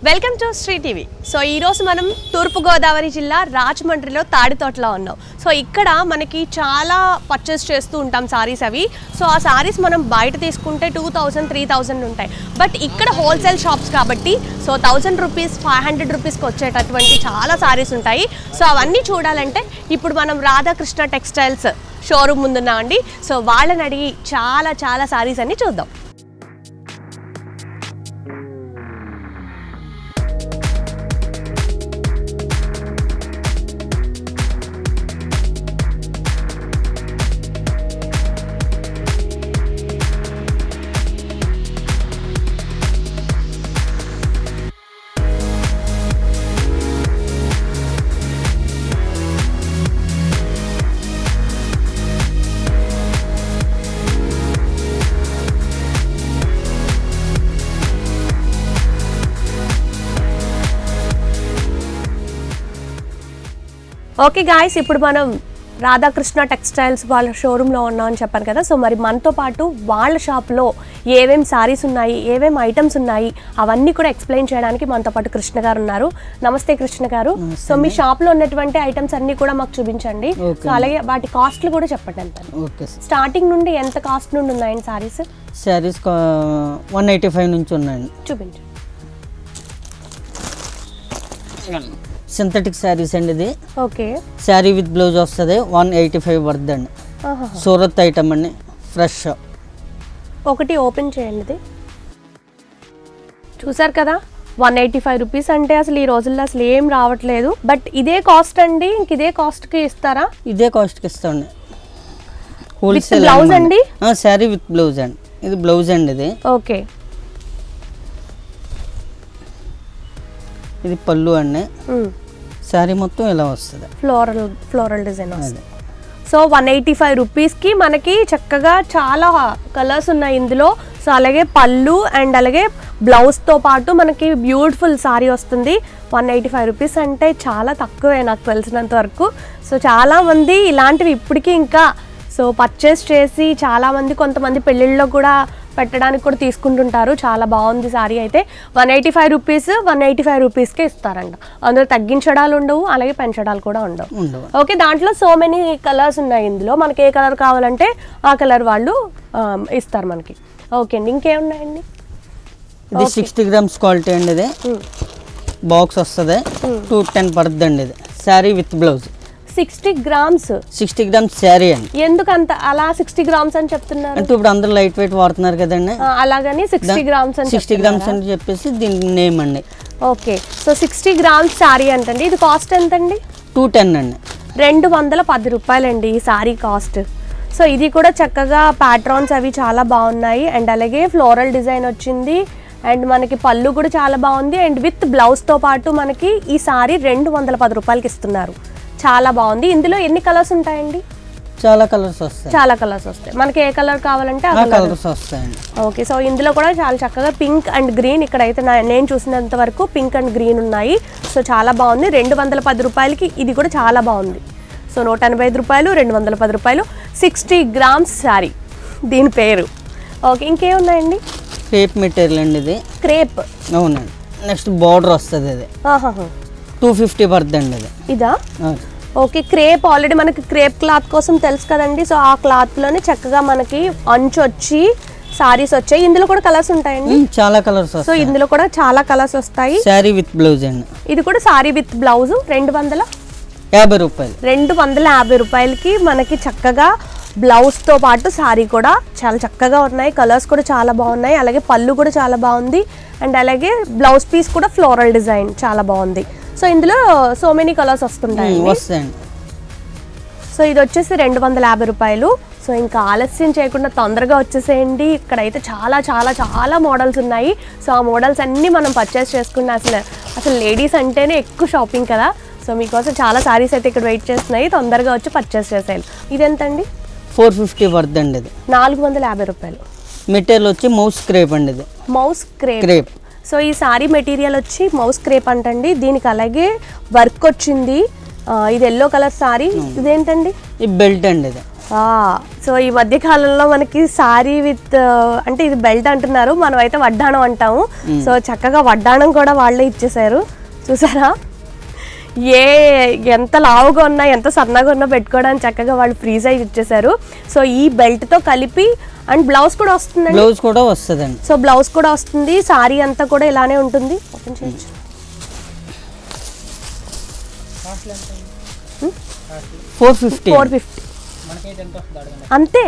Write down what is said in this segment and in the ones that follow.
Welcome to Sri TV so ఈరోజు మనం తూర్పుగోదావరి జిల్లా రాజమండ్రిలో తాడితోటలో ఉన్నాం సో ఇక్కడ మనకి చాలా పర్చేస్ చేస్తూ ఉంటాం సారీస్ అవి సో ఆ సారీస్ మనం బయట తీసుకుంటే టూ థౌజండ్ త్రీ థౌజండ్ ఉంటాయి బట్ ఇక్కడ హోల్సేల్ షాప్స్ కాబట్టి so thousand rupees five hundred రూపీస్కి వచ్చేటటువంటి చాలా సారీస్ ఉంటాయి సో అవన్నీ చూడాలంటే ఇప్పుడు మనం రాధాకృష్ణ టెక్స్టైల్స్ షోరూమ్ ముందున్నామండి సో వాళ్ళని అడిగి చాలా చాలా సారీస్ అన్ని చూద్దాం ఓకే గాయస్ ఇప్పుడు మనం రాధాకృష్ణ టెక్స్టైల్స్ వాళ్ళ షోరూంలో ఉన్నాం అని చెప్పాను కదా సో మరి మనతో పాటు వాళ్ళ షాప్లో ఏమేం సారీస్ ఉన్నాయి ఏమేం ఐటమ్స్ ఉన్నాయి అవన్నీ కూడా ఎక్స్ప్లెయిన్ చేయడానికి మనతో పాటు కృష్ణ గారు ఉన్నారు నమస్తే కృష్ణ గారు సో మీ షాప్లో ఉన్నటువంటి ఐటమ్స్ అన్నీ కూడా మాకు చూపించండి Okay. సో అలాగే వాటి కాస్ట్లు కూడా చెప్పండి ఎంత ఓకే సార్ స్టార్టింగ్ నుండి ఎంత కాస్ట్ నుండి ఉన్నాయండి saris saris one eighty five నుంచి ఉన్నాయండి చూపించండి సింథటిక్ శారీస్ అండి ఇది ఓకే శారీ విత్ బ్లౌజ్ వస్తుంది వన్ ఎయిటీ ఫైవ్ పడుతుంది అండి సూరత్ ఐటమ్ అండి ఫ్రెష్ ఒకటి ఓపెన్ చేయండి ఇది చూసారు కదా వన్ ఎయిటీ ఫైవ్ రూపీస్ అంటే అసలు ఈ రోజుల్లో అసలు ఏం రావట్లేదు బట్ ఇదే కాస్ట్ అండి ఇంక ఇదే కాస్ట్కి ఇస్తారా ఇదే కాస్ట్కి ఇస్తామండి blouse అండి? శారీ విత్ బ్లౌజ్ అండి ఇది బ్లౌజ్ అండి ఇది ఓకే ఇది పళ్ళు అండి శారీ మొత్తం ఇలా వస్తుంది ఫ్లోరల్ ఫ్లోరల్ డిజైన్ అది వస్తుంది సో వన్ ఎయిటీ ఫైవ్ రూపీస్కి మనకి చక్కగా చాలా కలర్స్ ఉన్నాయి ఇందులో సో అలాగే పళ్ళు అండ్ అలాగే బ్లౌజ్తో పాటు మనకి బ్యూటిఫుల్ సారీ వస్తుంది వన్ ఎయిటీ ఫైవ్ రూపీస్ అంటే చాలా తక్కువే నాకు తెలిసినంత వరకు సో చాలామంది ఇలాంటివి ఇప్పటికీ ఇంకా సో పర్చేస్ చేసి చాలామంది కొంతమంది పెళ్ళిళ్ళలో కూడా పెట్టడానికి కూడా తీసుకుంటుంటారు చాలా బాగుంది సారీ అయితే one eighty five rupees one eighty five రూపీస్కే ఇస్తారంట అందులో తగ్గించడాలు ఉండవు అలాగే పెంచడాలు కూడా ఉండవు ఉండవు ఓకే దాంట్లో సో మెనీ కలర్స్ ఉన్నాయి ఇందులో మనకి ఏ కలర్ కావాలంటే ఆ కలర్ వాళ్ళు ఆ, ఇస్తారు మనకి ఓకే అండి ఇంకేమున్నాయండి ఇది సిక్స్టీ గ్రామ్స్ క్వాలిటీ అండి ఇది బాక్స్ వస్తుంది టూ టెన్ పడుతుంది అండి ఇది sari with blouse sixty grams sixty grams sari అండి ఎందుకు అంత అలా సిక్స్టీ గ్రామ్స్ అని చెప్తున్నారు అంటే ఇప్పుడు అందరూ లైట్ వెయిట్ వాడుతున్నారు కదండి ఆ, అలాగని సిక్స్టీ గ్రామ్స్ అని సిక్స్టీ గ్రామ్స్ అని చెప్పేసి దీని నేమ్ అండి okay so sixty grams sari అంటండి ఇది కాస్ట్ ఎంతండి టూ టెన్ అండి రెండు వందల పది రూపాయలండి ఈ సారీ కాస్ట్ సో ఇది కూడా చక్కగా ప్యాట్రాన్స్ అవి చాలా బాగున్నాయి అండ్ అలాగే ఫ్లోరల్ డిజైన్ వచ్చింది అండ్ మనకి పళ్ళు కూడా చాలా బాగుంది అండ్ విత్ బ్లౌజ్తో పాటు మనకి ఈ సారీ రెండు వందల పది రూపాయలకి ఇస్తున్నారు చాలా బాగుంది ఇందులో ఎన్ని కలర్స్ ఉంటాయండి చాలా కలర్స్ వస్తాయి చాలా కలర్స్ వస్తాయి మనకి ఏ కలర్ కావాలంటే ఆ ఆ కలర్ కలర్స్ వస్తాయండి ఓకే సో ఇందులో కూడా చాలా చక్కగా పింక్ అండ్ గ్రీన్ ఇక్కడైతే నా- నేను చూసినంత వరకు పింక్ అండ్ గ్రీన్ ఉన్నాయి సో చాలా బాగుంది రెండు వందల పది రూపాయలకి ఇది కూడా చాలా బాగుంది సో నూట ఎనభై ఐదు రూపాయలు రెండు వందల పది రూపాయలు సిక్స్టీ గ్రామ్స్ శారీ దీని పేరు ఓకే ఇంకేమున్నాయండి క్రేప్ మెటీరియల్ అండి ఇది క్రేప్ అవునండి నెక్స్ట్ బార్డర్ వస్తుంది ఇది ఆహాహా. టూ ఫిఫ్టీ పడుతుంది అండి ఇది ఇదా అవును. ఓకే క్రేప్ ఆల్రెడీ మనకి క్రేప్ క్లాత్ కోసం తెలుసు కదండి సో ఆ క్లాత్లోనే చక్కగా మనకి అంచు వచ్చి సారీస్ వచ్చాయి ఇందులో కూడా కలర్స్ ఉంటాయండి ఉమ్, చాలా కలర్స్ సో వస్తాయి ఇందులో కూడా చాలా కలర్స్ వస్తాయి శారీ విత్ బ్లౌజ్ అండి ఇది కూడా సారీ విత్ బ్లౌజ్ రెండు వందల యాభై రూపాయలు రెండు వందల యాభై రూపాయలకి మనకి చక్కగా బ్లౌజ్తో పాటు సారీ కూడా చాలా చక్కగా ఉన్నాయి కలర్స్ కూడా చాలా బాగున్నాయి అలాగే పళ్ళు కూడా చాలా బాగుంది అండ్ అలాగే బ్లౌజ్ పీస్ కూడా ఫ్లోరల్ డిజైన్ చాలా బాగుంది సో ఇందులో సో మెనీ కలర్స్ వస్తుంటాయి ఉమ్, వస్తాయండి సో ఇది వచ్చేసి రెండు వందల యాభై రూపాయలు సో ఇంకా ఆలస్యం చేయకుండా తొందరగా వచ్చేసేయండి ఇక్కడైతే చాలా చాలా చాలా మోడల్స్ ఉన్నాయి సో ఆ మోడల్స్ అన్నీ మనం పర్చేస్ చేసుకున్న అసలు అసలు లేడీస్ అంటేనే ఎక్కువ షాపింగ్ కదా సో మీకోసం చాలా సారీస్ అయితే ఇక్కడ వెయిట్ చేస్తున్నాయి తొందరగా వచ్చి పర్చేస్ చేసేయాలి ఇది ఎంతండి ఫోర్ ఫిఫ్టీ పడుతుంది అండి ఇది నాలుగు వందల యాభై రూపాయలు మెటీరియల్ వచ్చి మౌస్ క్రేప్ అండి ఇది మౌస్ క్రేప్ క్రేప్ సో ఈ సారీ మెటీరియల్ వచ్చి మౌస్ క్రేప్ అంటండి దీనికి అలాగే వర్క్ వచ్చింది ఆ, ఇది ఎల్లో కలర్ సారీ ఇదేంటండి ఈ బెల్ట్ అండి ఇది ఆ, సో ఈ మధ్య కాలంలో మనకి సారీ విత్ అంటే ఇది బెల్ట్ అంటున్నారు మనం అయితే వడ్డాణం అంటాము సో చక్కగా వడ్డాణం కూడా వాళ్ళే ఇచ్చేసారు చూసారా ఏ ఎంత లావుగా ఉన్నా ఎంత సన్నగా ఉన్నా పెట్టుకోవడానికి చక్కగా వాళ్ళు ఫ్రీ సైజ్ ఇచ్చేసారు సో ఈ బెల్ట్తో కలిపి అండ్ బ్లౌజ్ కూడా వస్తుందండి బ్లౌజ్ కూడా వస్తుందండి సో బ్లౌజ్ కూడా వస్తుంది సారీ అంతా కూడా ఇలానే ఉంటుంది ఓపెన్ చేయొచ్చు ఫోర్ ఫిఫ్టీ ఫోర్ ఫిఫ్టీ అంతే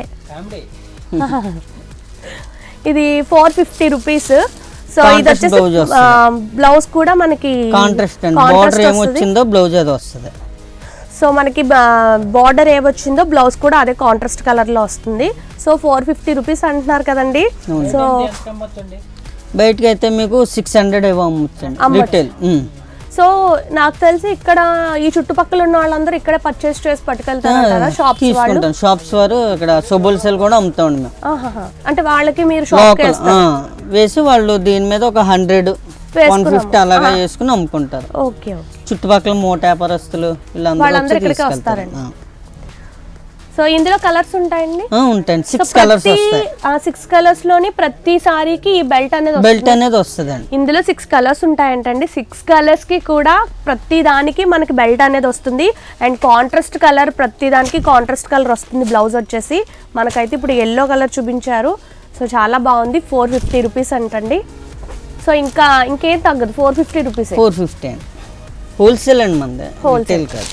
ఇది ఫోర్ ఫిఫ్టీ రూపీస్ సో ఇది Contrast వచ్చేసి blouse వస్తుంది. బ్లౌజ్ కూడా మనకి కాంట్రాస్ట్ అండి contrast బార్డర్ వస్తుంది. ఏమొచ్చిందో బ్లౌజ్ అది వస్తుంది సో మనకి బార్డర్ ఏమొచ్చిందో బ్లౌజ్ కూడా అదే కాంట్రాస్ట్ కలర్ లో వస్తుంది సో ఫోర్ ఫిఫ్టీ రూపీస్ అంటున్నారు కదండి సో బయటకి అయితే మీకు సిక్స్ హండ్రెడ్ ఏవో అమ్మొచ్చండి అమ్మొచ్చు. రిటైల్ సో నాకు తెలిసి ఇక్కడ ఈ చుట్టుపక్కల ఉన్న వాళ్ళందరూ ఇక్కడే పర్చేస్ చేసి పట్టుకెళ్తారు కదా షాప్స్ వాళ్ళు తీసుకుంటాం షాప్స్ వారు ఇక్కడ సొబుల్ సెల్ కూడా అమ్ముతామండి మేము ఆహాహా. అంటే వాళ్ళకి మీరు షాప్ లోకల్ వేసి వాళ్ళు దీని మీద ఒక హండ్రెడ్ వన్ వేసుకున్నాము. ఫిఫ్టీ అలాగా వేసుకుని అమ్ముకుంటారు ఓకే ఓకే చుట్టుపక్కల మూట వ్యాపారస్తులు వీళ్ళందరూ వాళ్ళందరూ వచ్చి ఇక్కడికే తీసుకెళ్తారు వస్తారండి. సో ఇందులో కలర్స్ ఉంటాయండి ఆ. ఆ, ఉంటాయండి సిక్స్ కలర్స్ వస్తాయి సిక్స్ కలర్స్ లోని ప్రతి సారీకి ఈ బెల్ట్ అనేది వస్తుంది. బెల్ట్ అనేది వస్తుందండి ఇందులో సిక్స్ కలర్స్ ఉంటాయంటండి సిక్స్ కలర్స్ కి కూడా ప్రతి దానికి మనకి బెల్ట్ అనేది వస్తుంది అండ్ కాంట్రాస్ట్ కలర్ ప్రతి దానికి కాంట్రాస్ట్ కలర్ వస్తుంది బ్లౌజ్ వచ్చేసి మనకైతే ఇప్పుడు ఎల్లో కలర్ చూపించారు సో చాలా బాగుంది ఫోర్ ఫిఫ్టీ రూపీస్ అంటండి సో ఇంకా ఇంకేం తగ్గదు four fifty rupees four fifty అండి హోల్సేల్ అండి మనది Wholesale. రిటైల్ కాదు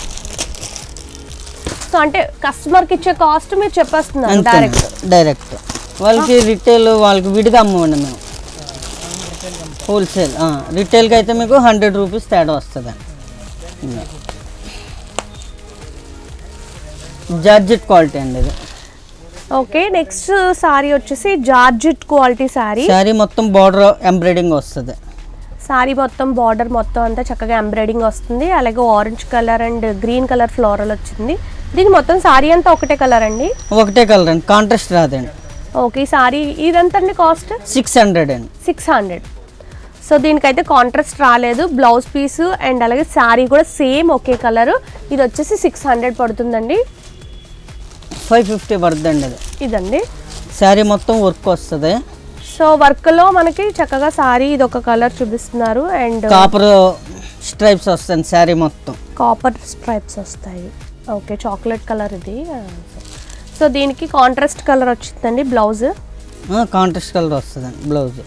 సో అంటే కస్టమర్కి ఇచ్చే కాస్ట్ మీరు చెప్పేస్తున్నారు అంతే డైరెక్ట్ డైరెక్ట్ వాళ్ళకి రిటైల్ వాళ్ళకి విడిగా అమ్మవండి మేము హోల్సేల్ రిటైల్కి అయితే మీకు హండ్రెడ్ రూపీస్ తేడా వస్తుంది జార్జెట్ క్వాలిటీ అండి ఇది ఓకే నెక్స్ట్ సారీ వచ్చేసి జార్జిట్ క్వాలిటీ సారీ శారీ మొత్తం బార్డర్ ఎంబ్రాయిడింగ్ వస్తుంది సారీ మొత్తం బార్డర్ మొత్తం అంతా చక్కగా ఎంబ్రాయిడింగ్ వస్తుంది అలాగే orange colour and green colour floral వచ్చింది దీని మొత్తం సారీ అంతా ఒకటే కలర్ అండి ఒకటే కలర్ అండి కాంట్రాస్ట్ రాదండి ఓకే ఈ సారీ ఇదంతా అండి కాస్ట్ సిక్స్ హండ్రెడ్ అండి సిక్స్ హండ్రెడ్ సో దీనికైతే కాంట్రాస్ట్ రాలేదు బ్లౌజ్ పీస్ అండ్ అలాగే శారీ కూడా సేమ్ ఒకే కలర్ ఇది వచ్చేసి సిక్స్ హండ్రెడ్ పడుతుందండి ఫైవ్ ఫిఫ్టీ పడుతుంది అండి ఇది ఇదండి శారీ మొత్తం వర్క్ వస్తుంది సో వర్క్లో మనకి చక్కగా సారీ ఇది ఒక కలర్ చూపిస్తున్నారు అండ్ కాపర్ స్ట్రైప్స్ వస్తుంది శారీ మొత్తం కాపర్ స్ట్రైప్స్ వస్తాయి ఓకే చాక్లెట్ కలర్ ఇది సో దీనికి కాంట్రాస్ట్ కలర్ వచ్చిందండి బ్లౌజ్ కాంట్రాస్ట్ కలర్ వస్తుందండి బ్లౌజ్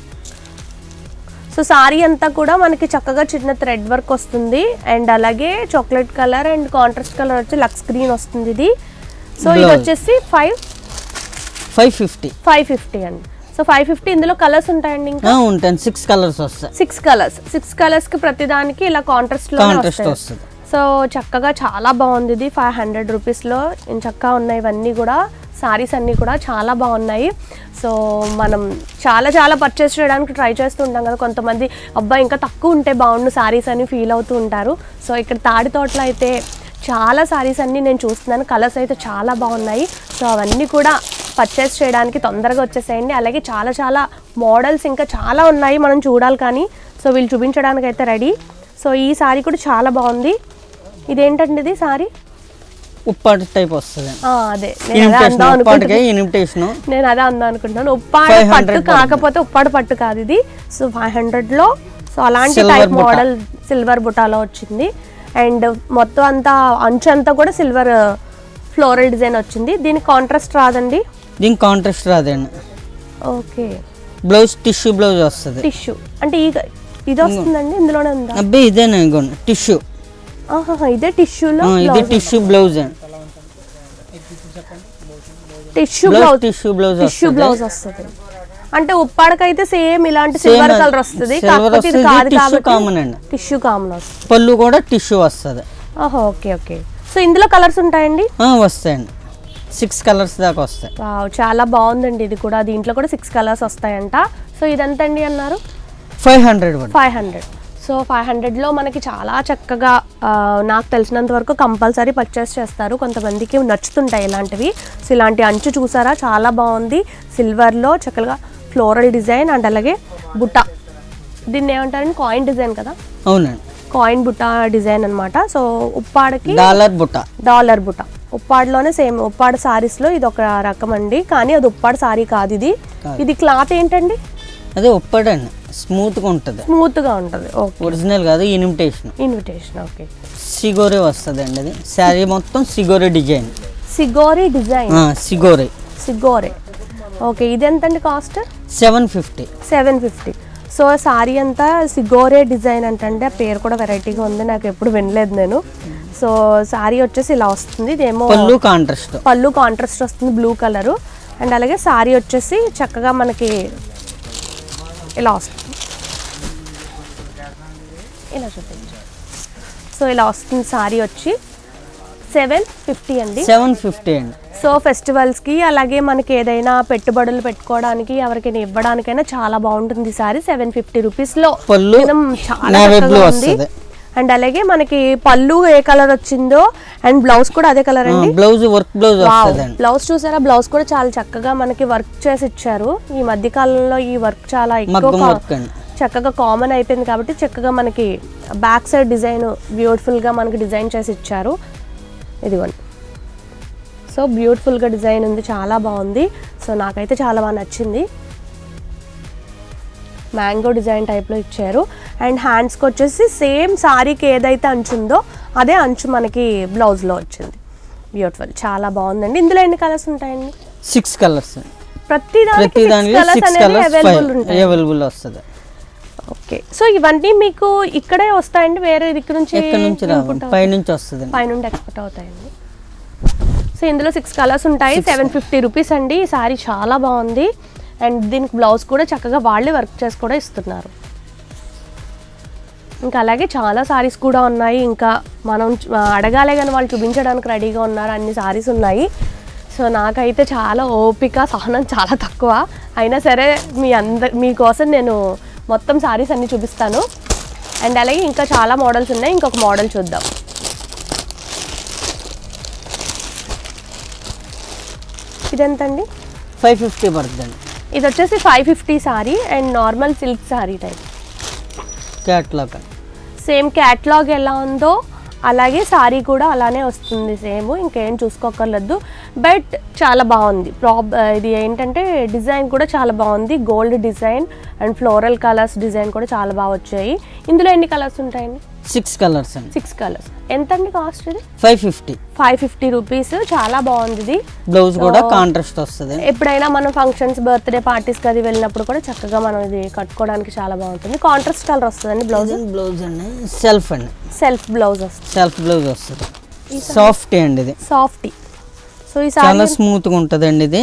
సో సారీ అంతా కూడా మనకి చక్కగా చిన్న థ్రెడ్ వర్క్ వస్తుంది అండ్ అలాగే chocolate colour and contrast colour వచ్చి లక్స్ గ్రీన్ వస్తుంది ఇది సో ఇది Blouse. వచ్చేసి five five fifty five fifty అండి సో ఫైవ్ ఫిఫ్టీ ఇందులో కలర్స్ ఉంటాయండి ఇంకా ఉంటాయి సిక్స్ కలర్స్ వస్తాయి సిక్స్ కలర్స్ సిక్స్ కలర్స్ కి ప్రతి దానికి ఇలా కాంట్రాస్ట్ లో కాంట్రాస్ట్ వస్తుంది సో చక్కగా చాలా బాగుంది ఇది ఫైవ్ హండ్రెడ్ రూపీస్లో చక్కగా ఉన్నాయి ఇవన్నీ కూడా సారీస్ అన్నీ కూడా చాలా బాగున్నాయి సో మనం చాలా చాలా పర్చేస్ చేయడానికి ట్రై చేస్తూ ఉంటాం కదా కొంతమంది అబ్బాయి ఇంకా తక్కువ ఉంటే బాగుండు సారీస్ అని ఫీల్ అవుతూ ఉంటారు సో ఇక్కడ తాడి తోటలో అయితే చాలా సారీస్ అన్నీ నేను చూస్తున్నాను కలర్స్ అయితే చాలా బాగున్నాయి సో అవన్నీ కూడా పర్చేస్ చేయడానికి తొందరగా వచ్చేసేయండి అలాగే చాలా చాలా మోడల్స్ ఇంకా చాలా ఉన్నాయి మనం చూడాలి కానీ సో వీళ్ళు చూపించడానికి అయితే రెడీ సో ఈ సారీ కూడా చాలా బాగుంది ఇదేంటండి ఇది సారీ ఉప్పాటి టైప్ వస్తుంది ఆ, అదే నేను అదే ఇన్విటేషన్ అందాం ఉప్పాటికి అనుకుంటున్నాను ఇన్విటేషన్ నేను అదే అందాం అనుకుంటున్నాను ఉప్పాడ 500 పట్టు పడుతుంది. కాకపోతే ఉప్పాడ పట్టు కాదు ఇది సో ఫైవ్ హండ్రెడ్లో సో అలాంటి Silver టైప్ బుట్ట. మోడల్ సిల్వర్ బుటాలో వచ్చింది అండ్ మొత్తం అంతా అంచు అంతా కూడా సిల్వర్ ఫ్లోరల్ డిజైన్ వచ్చింది దీనికి కాంట్రాస్ట్ రాదండి దీనికి కాంట్రాస్ట్ రాదండి ఓకే బ్లౌజ్ టిష్యూ బ్లౌజ్ వస్తుంది టిష్యూ అంటే ఈ ఇది వస్తుందండి ఇందులోనే ఉందా అబ్బాయి ఇదేనా ఇగోండి టిష్యూ ఆహాహా, ఇదే టిష్యూలో ఇది టిష్యూ బ్లౌజ్ అండి tissue blouse blouse tissue blouse tissue వస్తుంది బ్లౌజ్ వస్తుంది అంటే ఉప్పాడకైతే సేమ్ ఇలాంటి Same సిల్వర్ అది. కలర్ వస్తుంది Silver కాకపోతే ఇది వస్తుంది, కాదు tissue కాబట్టి common అండి. టిష్యూ కామన్ వస్తుంది పళ్ళు కూడా టిష్యూ వస్తుంది ఓహో ఓకే ఓకే సో ఇందులో కలర్స్ ఉంటాయండి ఆ, వస్తాయండి సిక్స్ కలర్స్ దాకా వస్తాయి వావ్ చాలా బాగుందండి ఇది కూడా దీంట్లో కూడా సిక్స్ కలర్స్ వస్తాయంట సో ఇదంతా అండి అన్నారు ఫైవ్ హండ్రెడ్ పడి ఫైవ్ హండ్రెడ్ సో ఫైవ్ హండ్రెడ్లో మనకి చాలా చక్కగా ఆ, నాకు తెలిసినంత వరకు కంపల్సరీ పర్చేస్ చేస్తారు కొంతమందికి నచ్చుతుంటాయి ఇలాంటివి సో ఇలాంటి అంచు చూసారా చాలా బాగుంది సిల్వర్లో చక్కగా ఫ్లోరల్ డిజైన్ అండ్ అలాగే బుట్ట దీన్ని ఏమంటారండి కాయిన్ డిజైన్ కదా అవునండి కాయిన్ బుట్ట డిజైన్ అన్నమాట సో ఉప్పాడకి డాలర్ బుట్ట డాలర్ బుట్ట ఉప్పాడులోనే సేమ్ ఉప్పాడు సారీస్లో ఇది ఒక రకం అండి కానీ అది ఉప్పాడు సారీ కాదు ఇది కాదు. ఇది క్లాత్ ఏంటండి అదే ఉప్పడండి స్మూత్గా ఉంటుంది స్మూత్గా ఉంటుంది ఓకే ఒరిజినల్ కాదు ఇన్విటేషన్ ఇన్విటేషన్ ఓకే సిగోరే వస్తుంది అండి అది శారీ మొత్తం సిగోరే డిజైన్ సిగోరి డిజైన్ సిగోరే సిగోరే ఓకే ఇది ఎంతండి cost seven fifty seven fifty so sari అంతా సిగోరే డిజైన్ అంటే ఆ పేరు కూడా వెరైటీగా ఉంది నాకు ఎప్పుడు వినలేదు నేను సో సారీ వచ్చేసి ఇలా వస్తుంది ఇదేమో పళ్ళు కాంట్రాస్ట్ పళ్ళు కాంట్రాస్ట్ వస్తుంది బ్లూ కలరు అండ్ అలాగే సారీ వచ్చేసి చక్కగా మనకి ఇలా వస్తుంది ఇలా చూపించు సో ఇలా వస్తుంది సారీ వచ్చి సెవెన్ ఫిఫ్టీ అండి సెవెన్ ఫిఫ్టీ అండి సో ఫెస్టివల్స్కి అలాగే మనకి ఏదైనా పెట్టుబడులు పెట్టుకోవడానికి ఎవరికైనా ఇవ్వడానికైనా చాలా బాగుంటుంది ఈ సారీ సెవెన్ ఫిఫ్టీ రూపీస్లో పళ్ళు చాలా నేవీ చక్కగా బ్లూ ఉంది వస్తుంది అండ్ అలాగే మనకి పళ్ళు ఏ కలర్ వచ్చిందో అండ్ బ్లౌజ్ కూడా అదే కలర్ అండి బ్లౌజ్ వర్క్ బ్లౌజ్ వస్తుంది అండి బ్లౌజ్ చూసారా బ్లౌజ్ కూడా చాలా చక్కగా మనకి వర్క్ చేసి ఇచ్చారు ఈ మధ్య కాలంలో ఈ వర్క్ చాలా ఎక్కువ మగ్గం కా- వర్క్ అండి చక్కగా కామన్ అయిపోయింది కాబట్టి చక్కగా మనకి బ్యాక్ సైడ్ డిజైన్ బ్యూటిఫుల్గా మనకి డిజైన్ చేసి ఇచ్చారు ఇదిగోండి సో బ్యూటిఫుల్గా డిజైన్ ఉంది చాలా బాగుంది సో నాకైతే చాలా బాగా నచ్చింది మ్యాంగో డిజైన్ టైప్లో ఇచ్చారు అండ్ హ్యాండ్స్కి వచ్చేసి సేమ్ సారీకి ఏదైతే అంచు ఉందో అదే అంచు మనకి బ్లౌజ్లో వచ్చింది బ్యూటిఫుల్ చాలా బాగుందండి ఇందులో ఎన్ని కలర్స్ ఉంటాయండి సిక్స్ కలర్స్ ప్రతి ప్రతి దానికి దానిలో కలర్స్ సిక్స్ అనేవి కలర్స్ అవైలబుల్ ఉంటాయి అవైలబుల్ వస్తుంది ఓకే సో ఇవన్నీ మీకు ఇక్కడే వస్తాయండి వేరే దిక్కు నుంచి ఎక్కడి నుంచి రావు పై నుంచి వస్తుంది పైనుండి ఎక్స్పెక్ట్ అవుతాయండి సో ఇందులో సిక్స్ కలర్స్ ఉంటాయి సెవెన్ ఫిఫ్టీ రూపీస్ అండి ఈ సారీ చాలా బాగుంది అండ్ దీనికి బ్లౌజ్ కూడా చక్కగా వాళ్ళే వర్క్ చేసి కూడా ఇస్తున్నారు ఇంకా అలాగే చాలా సారీస్ కూడా ఉన్నాయి ఇంకా మనం చ- అడగాలే కానీ వాళ్ళు చూపించడానికి రెడీగా ఉన్నారు అన్ని సారీస్ ఉన్నాయి సో నాకైతే చాలా ఓపిక సహనం చాలా తక్కువ అయినా సరే మీ అందరి మీకోసం నేను మొత్తం సారీస్ అన్ని చూపిస్తాను అండ్ అలాగే ఇంకా చాలా మోడల్స్ ఉన్నాయి ఇంకొక మోడల్ చూద్దాం ఇదెంతండి ఫైవ్ ఫిఫ్టీ పడుతుంది అండి ఇది వచ్చేసి five fifty sari and normal silk sari type catalogue అండి సేమ్ క్యాట్లాగ్ ఎలా ఉందో అలాగే సారీ కూడా అలానే వస్తుంది సేమ్ ఇంకేం చూసుకోకర్లేదు బట్ చాలా బాగుంది ప్రాబ్ ఇది ఏంటంటే డిజైన్ కూడా చాలా బాగుంది gold design and floral colours design కూడా చాలా బాగా వచ్చాయి ఇందులో ఎన్ని కలర్స్ ఉంటాయండి సిక్స్ కలర్స్ అండి సిక్స్ కలర్స్ ఎంత అండి కాస్ట్ ఇది five fifty five fifty rupees చాలా బాగుంది ఇది బ్లౌజ్ కూడా కాంట్రాస్ట్ వస్తుంది ఎప్పుడైనా మనం ఫంక్షన్స్ బర్త్డే పార్టీస్కి అది వెళ్ళినప్పుడు కూడా చక్కగా మనం ఇది కట్టుకోవడానికి చాలా బాగుంటుంది కాంట్రాస్ట్ కలర్ వస్తుందండి బ్లౌజ్ బ్లౌజ్ అండి సెల్ఫ్ అండి సెల్ఫ్ బ్లౌజ్ వస్తుంది సెల్ఫ్ బ్లౌజ్ వస్తుంది సాఫ్ట్ అండి ఇది సాఫ్టీ సో ఈ చాలా సారీ స్మూత్గా ఉంటుంది అండి ఇది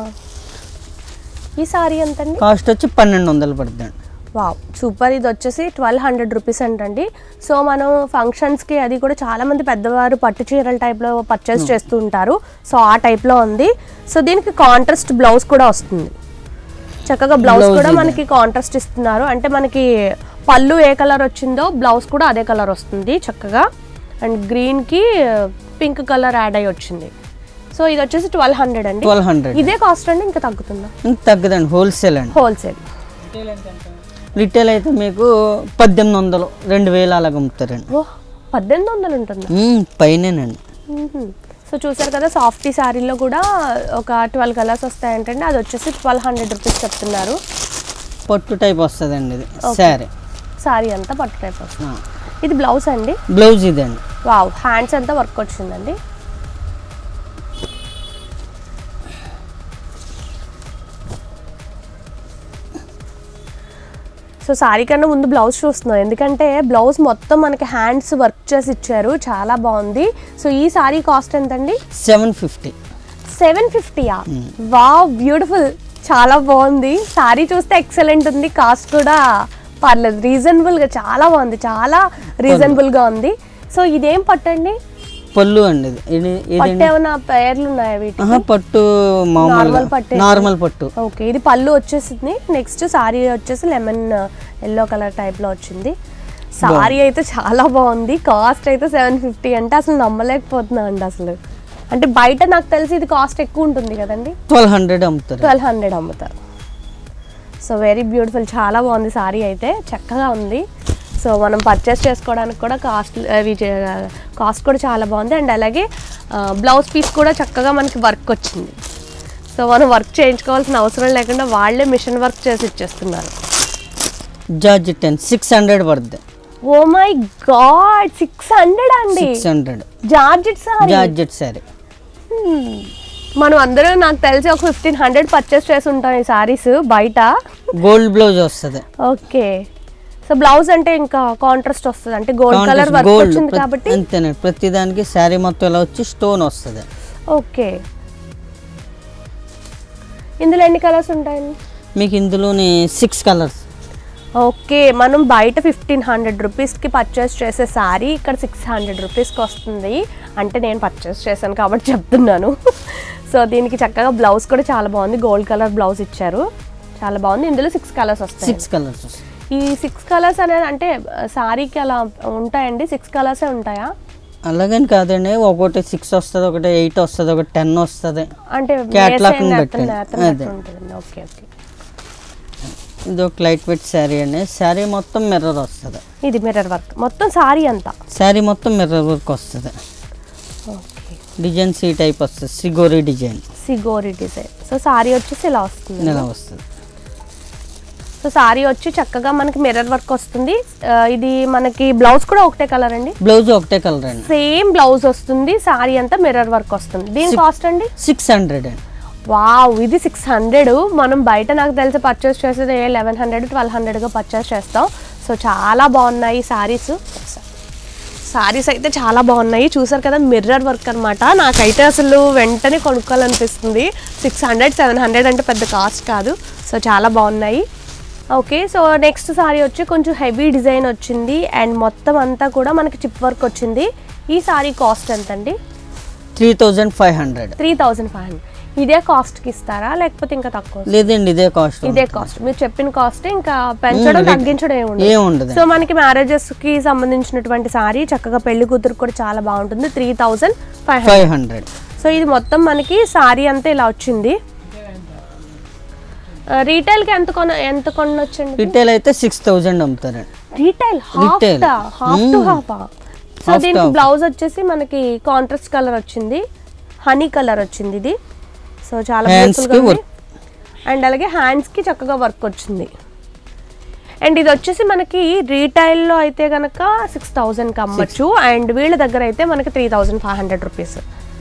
ఈ సారీ ఎంతండి కాస్ట్ వచ్చి పన్నెండు వందలు పడుతుంది అండి వావ్ సూపర్ ఇది వచ్చేసి ట్వెల్వ్ హండ్రెడ్ రూపీస్ అంటండి సో మనం ఫంక్షన్స్కి అది కూడా చాలా మంది పెద్దవారు పట్టు చీరల టైప్లో పర్చేస్ చేస్తూ ఉంటారు సో ఆ టైప్లో ఉంది సో దీనికి కాంట్రాస్ట్ బ్లౌజ్ కూడా వస్తుంది చక్కగా బ్లౌజ్ Blouse కూడా ఇది. మనకి కాంట్రాస్ట్ ఇస్తున్నారు అంటే మనకి పళ్ళు ఏ కలర్ వచ్చిందో బ్లౌజ్ కూడా అదే కలర్ వస్తుంది చక్కగా అండ్ గ్రీన్కి పింక్ కలర్ యాడ్ అయ్యి వచ్చింది సో ఇది వచ్చేసి ట్వెల్వ్ హండ్రెడ్ అండి ట్వెల్వ్ హండ్రెడ్ ఇదే కాస్ట్ అండి ఇంకా తగ్గుతుందా ఇంకా తగ్గదండి హోల్సేల్ అండి హోల్సేల్ రిటైల్ అయితే మీకు పద్దెనిమిది వందలు రెండు వేలు అలాగ అమ్ముతారండి ఓ పద్దెనిమిది వందలు ఉంటుందా మ్మ్, పైనేనండి మ్మ్. సో చూసారు కదా సాఫ్టీ శారీలో కూడా ఒక ట్వెల్వ్ కలర్స్ వస్తాయంటే అది వచ్చేసి ట్వెల్వ్ హండ్రెడ్ రూపీస్ చెప్తున్నారు పట్టు టైప్ వస్తుందండి ఇది శారీ శారీ అంతా పట్టు టైప్ వస్తుంది ఇది బ్లౌజ్ అండి బ్లౌజ్ ఇదండి వావ్ హ్యాండ్స్ అంతా వర్క్ వచ్చిందండి సో సారీ కన్నా ముందు బ్లౌజ్ చూస్తున్నాం ఎందుకంటే బ్లౌజ్ మొత్తం మనకి హ్యాండ్స్ వర్క్ చేసి ఇచ్చారు చాలా బాగుంది సో ఈ సారీ కాస్ట్ ఎంతండి సెవెన్ ఫిఫ్టీ సెవెన్ ఫిఫ్టీయా వావ్ బ్యూటిఫుల్ చాలా బాగుంది సారీ చూస్తే ఎక్సలెంట్ ఉంది కాస్ట్ కూడా పర్లేదు రీజనబుల్గా చాలా బాగుంది చాలా రీజనబుల్గా ఉంది సో ఇదేం పట్టండి పళ్ళు అండి ఇది ఇది పట్టు ఇదండి ఏమైనా పేర్లు ఉన్నాయా వీటి ఆహా, పట్టు మామూలుగా నార్మల్ పట్టే. నార్మల్ పట్టు ఓకే ఇది పళ్ళు వచ్చేసింది నెక్స్ట్ సారీ వచ్చేసి లెమన్ ఎల్లో కలర్ టైప్లో వచ్చింది సారీ అయితే చాలా బాగుంది కాస్ట్ అయితే సెవెన్ ఫిఫ్టీ అంటే అసలు నమ్మలేకపోతున్నా అండి అసలు అంటే బయట నాకు తెలిసి ఇది కాస్ట్ ఎక్కువ ఉంటుంది కదండి ట్వెల్వ్ హండ్రెడ్ అమ్ముతారు ట్వెల్వ్ హండ్రెడ్ అమ్ముతారు సో వెరీ బ్యూటిఫుల్ చాలా బాగుంది సారీ అయితే చక్కగా ఉంది సో మనం పర్చేస్ చేసుకోవడానికి కూడా కాస్ట్ అవి కాస్ట్ కూడా చాలా బాగుంది అండ్ అలాగే బ్లౌజ్ పీస్ కూడా చక్కగా మనకి వర్క్ వచ్చింది సో మనం వర్క్ చేయించుకోవాల్సిన అవసరం లేకుండా వాళ్ళే మిషన్ వర్క్ చేసి ఇచ్చేస్తున్నారు జార్జ్ టెన్ సిక్స్ హండ్రెడ్ పడుద్ది oh my god six hundred అండి six hundred georgette sari georgette sari మనం అందరం నాకు తెలిసి ఒక ఫిఫ్టీన్ హండ్రెడ్ పర్చేస్ చేసి ఉంటాం ఈ సారీస్ బయట గోల్డ్ బ్లౌజ్ వస్తుంది ఓకే సో బ్లౌజ్ అంటే ఇంకా కాంట్రాస్ట్ వస్తుంది అంటే గోల్డ్ కలర్ వర్క్ గోల్డ్ వచ్చింది కాబట్టి అంతేనండి ప్రతి దానికి శారీ మొత్తం ఇలా వచ్చి స్టోన్ వస్తుంది ఓకే ఇందులో ఎన్ని కలర్స్ ఉంటాయండి మీకు ఇందులోని సిక్స్ కలర్స్ ఓకే మనం బయట ఫిఫ్టీన్ హండ్రెడ్ రూపీస్కి పర్చేస్ చేసే శారీ ఇక్కడ సిక్స్ హండ్రెడ్ రూపీస్కి వస్తుంది అంటే నేను పర్చేస్ చేశాను కాబట్టి చెప్తున్నాను సో దీనికి చక్కగా బ్లౌజ్ కూడా చాలా బాగుంది గోల్డ్ కలర్ బ్లౌజ్ ఇచ్చారు చాలా బాగుంది ఇందులో సిక్స్ కలర్స్ వస్తాయి సిక్స్ కలర్స్ వస్తాయి ఈ సిక్స్ కలర్స్ అనేది అంటే శారీకి అలా ఉంటాయండి సిక్స్ కలర్సే ఉంటాయా అలాగని కాదండి ఒకటి సిక్స్ వస్తుంది ఒకటి ఎయిట్ వస్తుంది ఒకటి టెన్ వస్తుంది అంటే Catalog వేసే ని నేత- బట్టి. నేత బట్టి అదే. ఉంటుందండి ఓకే ఓకే ఇది ఒక లైట్ వెయిట్ శారీ అండి శారీ మొత్తం మిర్రర్ వస్తుంది ఇది మిర్రర్ వర్క్ మొత్తం సారీ అంతా శారీ మొత్తం మిర్రర్ వర్క్ వస్తుంది ఓకే డిజైన్ ఈ టైప్ వస్తుంది సిగోరి డిజైన్ సిగోరి డిజైన్ సో సారీ వచ్చేసి ఇలా వస్తుంది ఇలా వస్తుంది సో సారీ వచ్చి చక్కగా మనకి మిర్రర్ వర్క్ వస్తుంది ఆ, ఇది మనకి బ్లౌజ్ కూడా ఒకటే కలర్ అండి బ్లౌజ్ ఒకటే కలర్ అండి సేమ్ బ్లౌజ్ వస్తుంది సారీ అంతా మిర్రర్ వర్క్ వస్తుంది దీని కాస్ట్ అండి సిక్స్ హండ్రెడ్ అండి వావ్ ఇది సిక్స్ హండ్రెడ్ మనం బయట నాకు తెలిసి పర్చేస్ చేసేది లెవెన్ హండ్రెడ్ ట్వెల్వ్ హండ్రెడ్గా పర్చేస్ చేస్తాం సో చాలా బాగున్నాయి సారీస్ సారీస్ అయితే చాలా బాగున్నాయి చూసారు కదా మిర్రర్ వర్క్ అనమాట నాకైతే అసలు వెంటనే కొనుక్కోవాలనిపిస్తుంది సిక్స్ హండ్రెడ్ సెవెన్ హండ్రెడ్ అంటే పెద్ద కాస్ట్ కాదు సో చాలా బాగున్నాయి ఓకే సో నెక్స్ట్ సారీ వచ్చి కొంచెం హెవీ డిజైన్ వచ్చింది అండ్ మొత్తం అంతా కూడా మనకి చిప్ వర్క్ వచ్చింది ఈ సారీ కాస్ట్ ఎంత అండి three thousand five hundred three thousand five hundred ఇదే కాస్ట్కి ఇస్తారా లేకపోతే ఇంకా తక్కువ లేదండి ఇదే కాస్ట్ ఇదే కాస్ట్ మీరు చెప్పిన కాస్ట్ ఇంకా పెంచడం మ్మ్, తగ్గించడం ఏమి ఉండదు ఏం ఉండదు సో మనకి మ్యారేజెస్ కి సంబంధించినటువంటి సారీ చక్కగా పెళ్లి కూతురు కూడా చాలా బాగుంటుంది three thousand five hundred five hundred so ఇది మొత్తం మనకి సారీ అంతా ఇలా వచ్చింది రీటైల్ కి ఎంత కొన ఎంత కొనొచ్చండి రిటైల్ అయితే సిక్స్ థౌజండ్ అమ్ముతారండి retail half Retail. Half to hmm. Half so Half to దీనికి half. బ్లౌజ్ వచ్చేసి మనకి కాంట్రాస్ట్ కలర్ వచ్చింది హనీ కలర్ వచ్చింది ఇది సో చాలా Hands beautiful కి గా ఉంది. work. అండ్ అలాగే హ్యాండ్స్ కి చక్కగా వర్క్ వచ్చింది అండ్ ఇది వచ్చేసి మనకి రీటైల్లో అయితే కనుక సిక్స్ థౌజండ్కి అమ్మచ్చు అండ్ వీళ్ళ దగ్గర అయితే మనకి three thousand five hundred rupees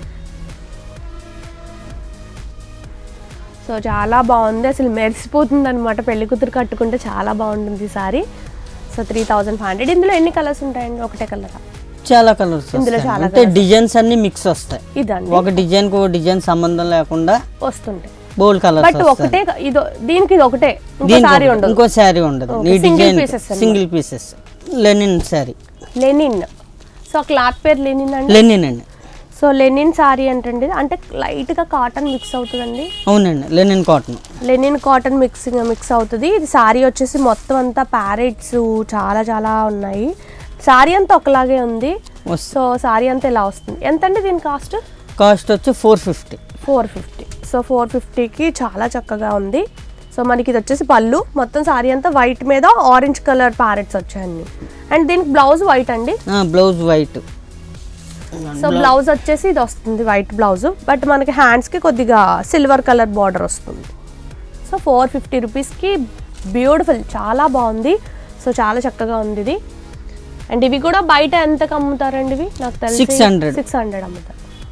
so చాలా బాగుంది అసలు మెరిసిపోతుంది అనమాట పెళ్లి కూతురు కట్టుకుంటే చాలా బాగుంటుంది ఈ sari so three thousand five hundred ఇందులో ఎన్ని కలర్స్ ఉంటాయండి ఒకటే కలర్ చాలా కలర్స్ ఇందులో చాలా అంటే డిజైన్స్ అన్ని మిక్స్ వస్తాయి ఇదండి ఒక డిజైన్ కు డిజైన్ సంబంధం లేకుండా వస్తుంటాయి బోల్డ్ కలర్స్ బట్ ఒకటే ఇదో దీనికి ఇది ఒకటే ఇంకో సారీ ఉండదు ఇంకో శారీ ఉండదు Okay, ఈ single డిజైన్ pieces అన్నమాట. Single pieces linen sari linen so cloth పేరు లెనిన్ అండి లెనిన్ అండి సో లెనిన్ సారీ అంటే అంటే లైట్ గా కాటన్ మిక్స్ అవుతుందండి అవునండి linen cotton linen cotton mixing mix అవుతుంది ఇది సారీ వచ్చేసి మొత్తం అంతా ప్యారెట్స్ చాలా చాలా ఉన్నాయి సారీ అంతా ఒకలాగే ఉంది వస్తుంది సో సారీ అంతా ఇలా వస్తుంది ఎంత అండి దీని కాస్ట్ కాస్ట్ వచ్చి four fifty four fifty so four ఫిఫ్టీకి చాలా చక్కగా ఉంది సో మనకి ఇది వచ్చేసి పళ్ళు మొత్తం సారీ అంతా వైట్ మీద ఆరెంజ్ కలర్ ప్యారెట్స్ వచ్చాయండి అండ్ దీనికి బ్లౌజ్ వైట్ అండి బ్లౌజ్ వైట్ సో బ్లౌజ్ వచ్చేసి ఇది వస్తుంది వైట్ బ్లౌజ్ బట్ మనకి హ్యాండ్స్కి కొద్దిగా సిల్వర్ కలర్ బార్డర్ వస్తుంది సో ఫోర్ ఫిఫ్టీ రూపీస్కి బ్యూటిఫుల్ చాలా బాగుంది సో చాలా చక్కగా ఉంది ఇది అండ్ ఇవి కూడా బయట ఎంతకు అమ్ముతారండి ఇవి నాకు తెలిసి 600. సిక్స్ హండ్రెడ్ అమ్ముతారు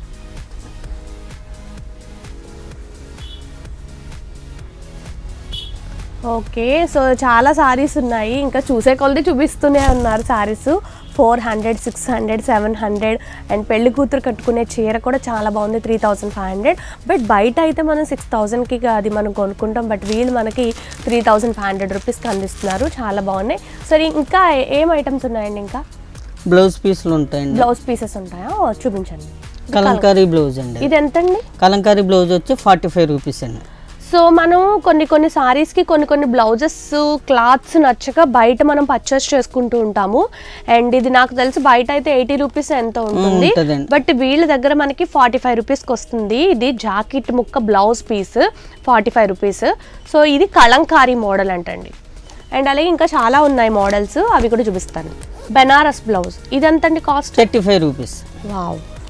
ఓకే సో చాలా సారీస్ ఉన్నాయి ఇంకా చూసే కొలది చూపిస్తూనే ఉన్నారు saris four hundred six hundred seven hundred and పెళ్లి కూతురు కట్టుకునే చీర కూడా చాలా బాగుంది three thousand five hundred but బయట అయితే మనం సిక్స్ థౌజండ్కి అది మనం కొనుక్కుంటాం బట్ వీళ్ళు మనకి త్రీ థౌజండ్ ఫైవ్ హండ్రెడ్ రూపీస్కి అందిస్తున్నారు చాలా బాగున్నాయి సరే ఇంకా ఏ- ఏం ఐటమ్స్ ఉన్నాయండి ఇంకా బ్లౌజ్ పీస్లు ఉంటాయండి బ్లౌజ్ పీసెస్ ఉంటాయా ఓ, చూపించండి కలంకారీ బ్లౌజ్ అండి ఇది ఎంతండి కలంకారీ బ్లౌజ్ వచ్చి ఫార్టీ ఫైవ్ రూపీస్ అండి సో మనం కొన్ని కొన్ని సారీస్కి కొన్ని కొన్ని బ్లౌజెస్ క్లాత్స్ నచ్చక బయట మనం పర్చేస్ చేసుకుంటూ ఉంటాము అండ్ ఇది నాకు తెలిసి బయట అయితే ఎయిటీ రూపీస్ ఎంత ఉంటుంది ఉంటుందండి. బట్ వీళ్ళ దగ్గర మనకి ఫార్టీ ఫైవ్ రూపీస్కి వస్తుంది ఇది జాకెట్ ముక్క blouse piece forty five rupees so ఇది కలంకారీ మోడల్ అంటండి అండ్ అలాగే ఇంకా చాలా ఉన్నాయి మోడల్స్ అవి కూడా చూపిస్తాను బెనారస్ బ్లౌజ్ ఇదెంతండి cost thirty five rupees wow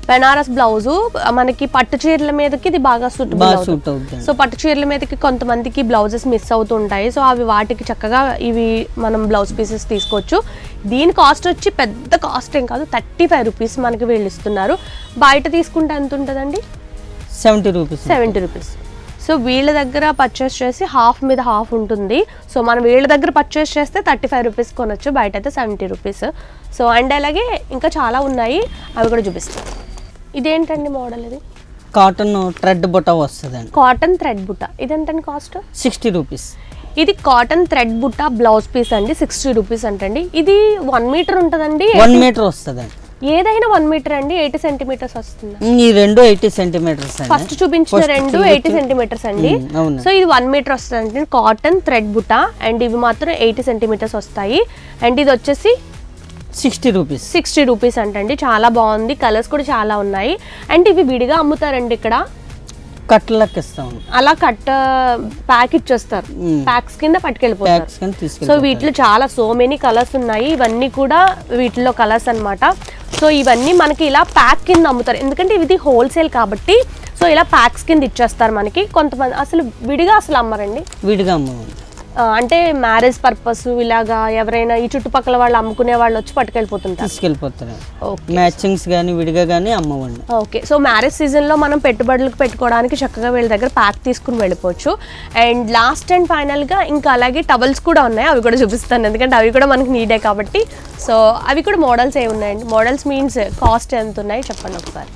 Banaras blouse మనకి పట్టు చీరల మీదకి ఇది బాగా సూటబుల్ బాగా అవుతుంది సూట్ అవుతుంది సో పట్టు చీరల మీదకి కొంతమందికి బ్లౌజెస్ మిస్ అవుతుంటాయి సో అవి వాటికి చక్కగా ఇవి మనం బ్లౌజ్ పీసెస్ తీసుకోవచ్చు దీని కాస్ట్ వచ్చి పెద్ద కాస్ట్ ఏం కాదు థర్టీ ఫైవ్ రూపీస్ మనకి వీళ్ళు ఇస్తున్నారు బయట తీసుకుంటే ఎంత ఉంటుందండి seventy rupees seventy rupees so వీళ్ళ దగ్గర పర్చేస్ చేసి హాఫ్ మీద హాఫ్ ఉంటుంది సో మనం వీళ్ళ దగ్గర పర్చేస్ చేస్తే థర్టీ ఫైవ్ రూపీస్ కొనొచ్చు బయట అయితే సెవెంటీ రూపీస్ సో అండ్ అలాగే ఇంకా చాలా ఉన్నాయి అవి కూడా చూపిస్తాను ఇదేంటండి మోడల్ ఇది కాటన్ థ్రెడ్ బుట్ట వస్తుందండి కాటన్ థ్రెడ్ బుట్ట ఇదెంతండి కాస్ట్ సిక్స్టీ రూపీస్ ఇది కాటన్ థ్రెడ్ బుట్ట బ్లౌజ్ పీస్ అండి సిక్స్టీ రూపీస్ అంటండి ఇది వన్ మీటర్ ఉంటుందండి వన్ మీటర్ వస్తుందండి ఏదైనా వన్ మీటర్ అండి ఎయిటీ సెంటీమీటర్స్ వస్తుంది ఈ రెండు ఎయిటీ సెంటీమీటర్స్ అండి ఫస్ట్ చూపించిన First రెండు చూపించి- ఎయిటీ సెంటీమీటర్స్ అండి ఉమ్, అవును సో ఇది వన్ మీటర్ వస్తుంది కాటన్ థ్రెడ్ బుట్ట అండ్ ఇవి మాత్రం ఎయిటీ సెంటీమీటర్స్ వస్తాయి అండ్ ఇది వచ్చేసి సిక్స్టీ రూపీస్ సిక్స్టీ రూపీస్ అంటండి చాలా బాగుంది కలర్స్ కూడా చాలా ఉన్నాయి అండ్ ఇవి విడిగా అమ్ముతారండి ఇక్కడ కట్లకి ఇస్తాం అలా కట్ట ప్యాక్ ఇచ్చేస్తారు మ్మ్. ప్యాక్స్ కింద పట్టుకెళ్ళిపోతారు ప్యాక్స్ కానీ సో తీసుకెళ్ళి వీటిలో చాలా సో మెనీ కలర్స్ ఉన్నాయి ఇవన్నీ కూడా వీటిలో కలర్స్ అన్నమాట సో ఇవన్నీ మనకి ఇలా ప్యాక్ కింద అమ్ముతారు ఎందుకంటే ఇది హోల్సేల్ కాబట్టి సో ఇలా ప్యాక్స్ కింద ఇచ్చేస్తారు మనకి కొంతమంది అసలు విడిగా అసలు అమ్మరండి విడిగా అమ్మవండి ఆ, అంటే మ్యారేజ్ పర్పస్ ఇలాగా ఎవరైనా ఈ చుట్టుపక్కల వాళ్ళు అమ్ముకునే వాళ్ళు వచ్చి పట్టుకెళ్ళిపోతుంటారు తీసుకెళ్ళిపోతారు ఓకే మ్యాచింగ్స్ కానీ విడిగా కానీ అమ్మవండి ఓకే సో మ్యారేజ్ సీజన్లో మనం పెట్టుబడులకు పెట్టుకోవడానికి చక్కగా వీళ్ళ దగ్గర ప్యాక్ తీసుకుని వెళ్ళిపోవచ్చు అండ్ లాస్ట్ అండ్ ఫైనల్గా ఇంకా అలాగే టవల్స్ కూడా ఉన్నాయి అవి కూడా చూపిస్తాను ఎందుకంటే అవి కూడా మనకి నీడే కాబట్టి సో అవి కూడా మోడల్స్ ఏ ఉన్నాయండి మోడల్స్ మీన్స్ కాస్ట్ ఎంత ఉన్నాయి చెప్పండి ఒకసారి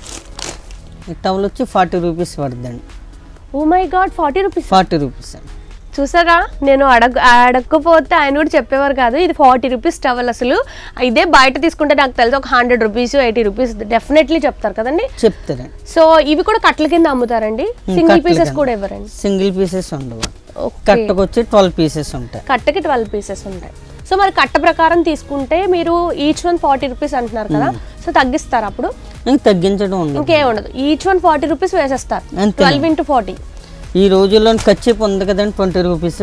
ఈ టవల్ వచ్చి ఫార్టీ రూపీస్ పడుతుందండి oh my god forty rupees forty rupees అండి చూసారా నేను అడగ అడగకపోతే ఆయన కూడా చెప్పేవారు కాదు ఇది ఫార్టీ రూపీస్ టవల్ అసలు ఇదే బయట తీసుకుంటే నాకు తెలిసి ఒక hundred rupees eighty rupees definitely చెప్తారు కదండి చెప్తారండి సో ఇవి కూడా కట్ల కింద అమ్ముతారండి సింగిల్ కట్టల పీసెస్ కింద. కూడా ఇవ్వరండి సింగిల్ పీసెస్ ఉండవు ఓకే కట్టకు వచ్చి ట్వెల్వ్ పీసెస్ ఉంటాయి కట్టకి ట్వెల్వ్ పీసెస్ ఉంటాయి సో మరి కట్ట ప్రకారం తీసుకుంటే మీరు ఈచ్ వన్ ఫార్టీ రూపీస్ అంటున్నారు కదా సో తగ్గిస్తారు అప్పుడు ఇంక తగ్గించడం ఉండదు ఇంకేం ఉండదు ఈచ్ వన్ ఫార్టీ రూపీస్ వేసేస్తారు అంతే. ట్వెల్వ్ ఇంటూ ఫార్టీ ఈ రోజుల్లో కచ్చిప్ ఉంది కదండి ట్వంటీ రూపీస్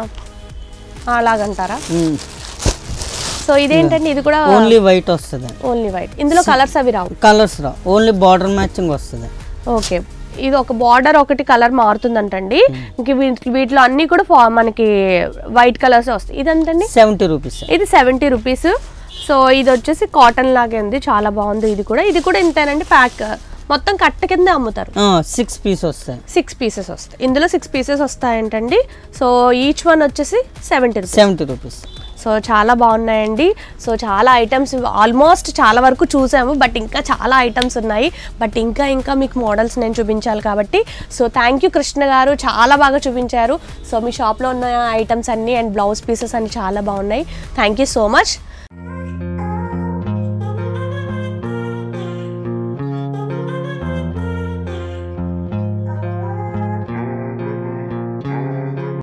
అలాగంటారా సో ఇదేంటండి ఇది కూడా ఓన్లీ వైట్ వస్తుంది ఓన్లీ వైట్ ఇందులో కలర్స్ అవి రావు కలర్స్ రా ఓన్లీ బార్డర్ మ్యాచింగ్ వస్తుంది ఓకే ఇది ఒక బార్డర్ ఒకటి కలర్ మారుతుందంటండి ఇంక వీటి- వీటిలో అన్ని కూడా ఫా- మనకి వైట్ కలర్స్ వస్తాయి ఇదంతండి సెవెంటీ రూపీస్ ఇది సెవెంటీ రూపీస్ సో ఇది వచ్చేసి కాటన్ లాగే ఉంది చాలా బాగుంది ఇది కూడా ఇది కూడా ఇంతేనండి ప్యాక్ మొత్తం కట్ట కింద అమ్ముతారు సిక్స్ పీస్ వస్తాయి సిక్స్ పీసెస్ వస్తాయి ఇందులో సిక్స్ పీసెస్ వస్తాయంటండి సో ఈచ్ వన్ వచ్చేసి seventy rupees seventy rupees so చాలా బాగున్నాయండి సో చాలా ఐటమ్స్ ఆల్మోస్ట్ చాలా వరకు చూసాము బట్ ఇంకా చాలా ఐటమ్స్ ఉన్నాయి బట్ ఇంకా ఇంకా మీకు మోడల్స్ నేను చూపించాలి కాబట్టి సో థ్యాంక్ యూ కృష్ణ గారు చాలా బాగా చూపించారు సో మీ షాప్లో ఉన్న ఐటమ్స్ అన్నీ అండ్ బ్లౌజ్ పీసెస్ అన్ని చాలా బాగున్నాయి థ్యాంక్ యూ సో మచ్